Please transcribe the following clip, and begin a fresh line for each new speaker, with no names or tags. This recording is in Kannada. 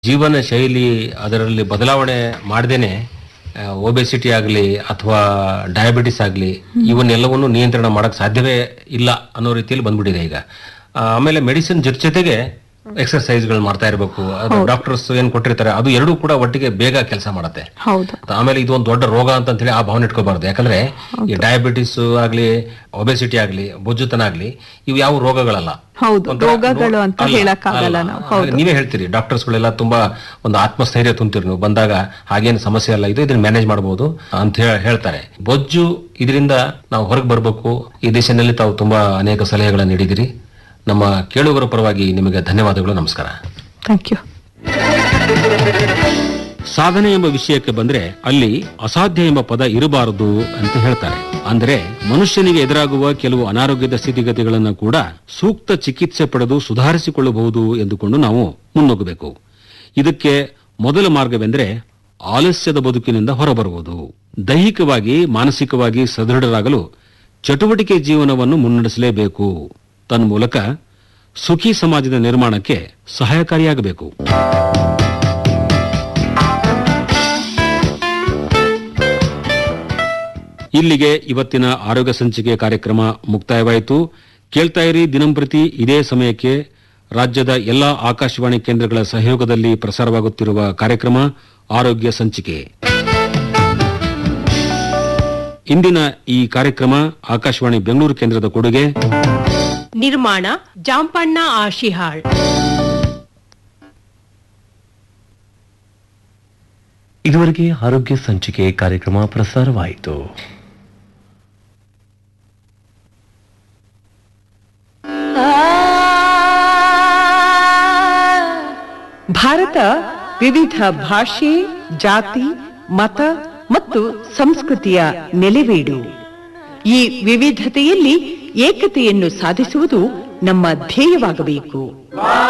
ಜೀವನ ಶೈಲಿ ಅದರಲ್ಲಿ ಬದಲಾವಣೆ ಮಾಡದೇನೆ ಒಬೆಸಿಟಿ ಆಗಲಿ ಅಥವಾ ಡಯಾಬಿಟಿಸ್ ಆಗಲಿ ಇವನ್ನೆಲ್ಲವನ್ನು ನಿಯಂತ್ರಣ ಮಾಡಕ್ ಸಾಧ್ಯವೇ ಇಲ್ಲ ಅನ್ನೋ ರೀತಿಯಲ್ಲಿ ಬಂದ್ಬಿಟ್ಟಿದೆ ಈಗ ಆ, ಆಮೇಲೆ ಮೆಡಿಸಿನ್ ಜೊತೆ ಜೊತೆಗೆ ಎಕ್ಸರ್ಸೈಸ್ಗಳು ಮಾಡ್ತಾ ಇರಬೇಕು ಡಾಕ್ಟರ್ಸ್ ಏನ್ ಕೊಟ್ಟಿರ್ತಾರೆ ಅದು ಎರಡೂ ಕೂಡ ಒಟ್ಟಿಗೆ ಬೇಗ ಕೆಲಸ ಮಾಡುತ್ತೆ
ಹೌದು
ಆಮೇಲೆ ಇದು ಒಂದು ದೊಡ್ಡ ರೋಗ ಅಂತ ಹೇಳಿ ಆ ಭಾವನೆ ಇಟ್ಕೋಬಾರ್ದು ಯಾಕಂದ್ರೆ ಈ ಡಯಾಬಿಟಿಸ್ ಆಗ್ಲಿ ಒಬೆಸಿಟಿ ಆಗ್ಲಿ ಬೊಜ್ಜುತನ ಆಗ್ಲಿ ಇವು ಯಾವ ರೋಗಗಳಲ್ಲ
ಹೌದು
ಒಂಥರ
ರೋಗಗಳು
ನೋ-
ಅಂತ
ಅಲ್ಲ,
ಹೇಳಕ್ಕಾಗಲ್ಲ
ಅಲ್ಲ.
ನಾವು
ಹಾಗೆ ನೀವೇ ಹೇಳ್ತೀರಿ ಡಾಕ್ಟರ್ಸ್ ಗಳೆಲ್ಲ ತುಂಬಾ ಒಂದು ಆತ್ಮಸ್ಥೈರ್ಯ ತುಂಬ್ತೀರಿ ನೀವು ಬಂದಾಗ ಹಾಗೇನು ಸಮಸ್ಯೆ ಅಲ್ಲ ಇದು ಇದನ್ನ ಮ್ಯಾನೇಜ್ ಮಾಡಬಹುದು ಅಂತ ಹೇಳ- ಹೇಳ್ತಾರೆ ಬೊಜ್ಜು ಇದರಿಂದ ನಾವು ಹೊರಗೆ ಬರಬೇಕು ಈ ದಿಶೆಯಲ್ಲಿ ತಾವು ತುಂಬಾ ಅನೇಕ ಸಲಹೆಗಳನ್ನು ನೀಡಿದಿರಿ ನಮ್ಮ ಕೇಳುಗರ ಪರವಾಗಿ ನಿಮಗೆ ಧನ್ಯವಾದಗಳು ನಮಸ್ಕಾರ
ಥ್ಯಾಂಕ್ ಯು
ಸಾಧನೆ ಎಂಬ ವಿಷಯಕ್ಕೆ ಬಂದ್ರೆ ಅಲ್ಲಿ ಅಸಾಧ್ಯ ಎಂಬ ಪದ ಇರಬಾರದು ಅಂತ ಹೇಳ್ತಾರೆ ಅಂದ್ರೆ ಮನುಷ್ಯನಿಗೆ ಎದುರಾಗುವ ಕೆಲವು ಅನಾರೋಗ್ಯದ ಸ್ಥಿತಿಗತಿಗಳನ್ನು ಕೂಡ ಸೂಕ್ತ ಚಿಕಿತ್ಸೆ ಪಡೆದು ಸುಧಾರಿಸಿಕೊಳ್ಳಬಹುದು ಎಂದುಕೊಂಡು ನಾವು ಮುನ್ನುಗ್ಗಬೇಕು ಇದಕ್ಕೆ ಮೊದಲ ಮಾರ್ಗವೆಂದ್ರೆ ಆಲಸ್ಯದ ಬದುಕಿನಿಂದ ಹೊರಬರುವುದು ದೈಹಿಕವಾಗಿ ಮಾನಸಿಕವಾಗಿ ಸದೃಢರಾಗಲು ಚಟುವಟಿಕೆ ಜೀವನವನ್ನು ಮುನ್ನಡೆಸಲೇಬೇಕು ತನ್ಮೂಲಕ ಸುಖಿ ಸಮಾಜದ ನಿರ್ಮಾಣಕ್ಕೆ ಸಹಾಯಕಾರಿಯಾಗಬೇಕು ಇಲ್ಲಿಗೆ ಇವತ್ತಿನ ಆರೋಗ್ಯ ಸಂಚಿಕೆ ಕಾರ್ಯಕ್ರಮ ಮುಕ್ತಾಯವಾಯಿತು ಕೇಳ್ತಾ ಇರಿ ದಿನಂಪ್ರತಿ ಇದೇ ಸಮಯಕ್ಕೆ ರಾಜ್ಯದ ಎಲ್ಲಾ ಆಕಾಶವಾಣಿ ಕೇಂದ್ರಗಳ ಸಹಯೋಗದಲ್ಲಿ ಪ್ರಸಾರವಾಗುತ್ತಿರುವ ಕಾರ್ಯಕ್ರಮ ಆರೋಗ್ಯ ಸಂಚಿಕೆ ಇಂದಿನ ಈ ಕಾರ್ಯಕ್ರಮ ಆಕಾಶವಾಣಿ ಬೆಂಗಳೂರು ಕೇಂದ್ರದ ಕೊಡುಗೆ
ನಿರ್ಮಾಣ ಜಾಂಪಣ್ಣ ಆಶಿಹಾಳ್
ಇದುವರೆಗೆ ಆರೋಗ್ಯ ಸಂಚಿಕೆ ಕಾರ್ಯಕ್ರಮ ಪ್ರಸಾರವಾಯಿತು
ಭಾರತ ವಿವಿಧ ಭಾಷೆ ಜಾತಿ ಮತ ಮತ್ತು ಸಂಸ್ಕೃತಿಯ ನೆಲೆವೀಡು ಈ ವಿವಿಧತೆಯಲ್ಲಿ ಏಕತೆಯನ್ನು ಸಾಧಿಸುವುದು ನಮ್ಮ ಧ್ಯೇಯವಾಗಬೇಕು